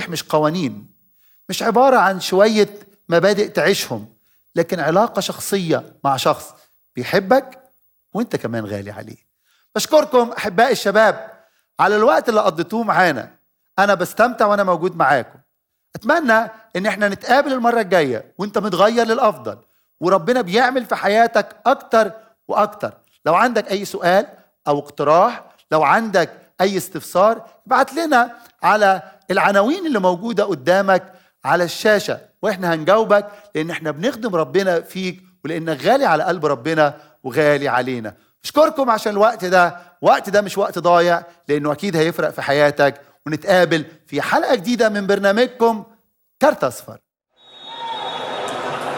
مش قوانين مش عبارة عن شوية مبادئ تعيشهم لكن علاقة شخصية مع شخص بيحبك وانت كمان غالي عليه بشكركم أحبائي الشباب على الوقت اللي قضيتوه معانا أنا بستمتع وأنا موجود معاكم أتمنى إن احنا نتقابل المرة الجاية وانت متغير للأفضل وربنا بيعمل في حياتك أكتر وأكتر لو عندك أي سؤال أو اقتراح لو عندك أي استفسار ابعت لنا على العناوين اللي موجودة قدامك على الشاشة واحنا هنجاوبك لأن احنا بنخدم ربنا فيك ولأنك غالي على قلب ربنا وغالي علينا اشكركم عشان الوقت ده وقت ده مش وقت ضايع لأنه أكيد هيفرق في حياتك ونتقابل في حلقة جديدة من برنامجكم كارت أصفر